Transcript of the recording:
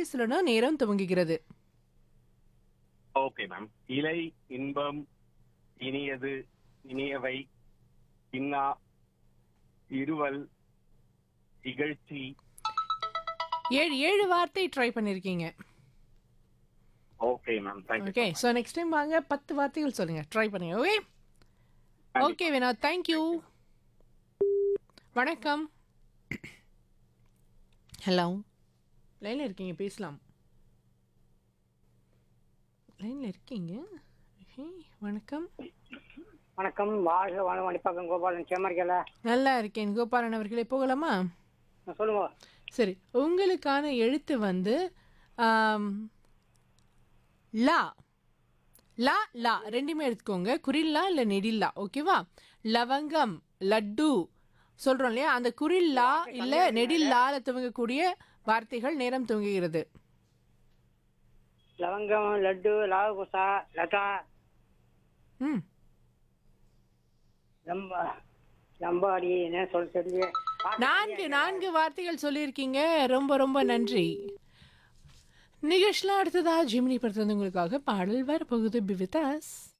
வார்த்தை சொல்லணும் நேரம் துவங்குகிறது ஓகே மேம் இலை இன்பம் இனியது இனியவை இன்னா இருவல் இகழ்ச்சி ஏழு ஏழு வார்த்தை ட்ரை பண்ணிருக்கீங்க okay ma'am thank you okay so next time வாங்க பத்து வார்த்தைகள் சொல்லுங்க ட்ரை பண்ணுங்க ஓகே ஓகே வினோத் தேங்க்யூ வணக்கம் ஹலோ லைனில் இருக்கீங்க பேசலாம் லைனில் இருக்கீங்க Okay, வணக்கம் வணக்கம் வாழ்க வாழ மணிப்பாக்கம் கோபாலன் சேமரிக்கல நல்லா இருக்கேன் கோபாலன் அவர்களே போகலாமா சொல்லுங்க சரி உங்களுக்கான எழுத்து வந்து ஆம், லா லா லா ரெண்டுமே எடுத்துக்கோங்க குறில்லா இல்லை நெடில்லா ஓகேவா லவங்கம் லட்டு சொல்றோம் இல்லையா அந்த குறில்லா இல்லை நெடில்லால துவங்கக்கூடிய வார்த்தைகள் நேரம் துவங்குகிறது லவங்கம் லட்டு லாவகுசா லதா ம் லம்பா லம்பாடி என்ன சொல்ல தெரியல நான்கு நான்கு வார்த்தைகள் சொல்லியிருக்கீங்க ரொம்ப ரொம்ப நன்றி நிகழ்ச்சியில் அடுத்ததா ஜிமினி படத்துல உங்களுக்காக பாடல் வரப்போகுது பிவிதாஸ்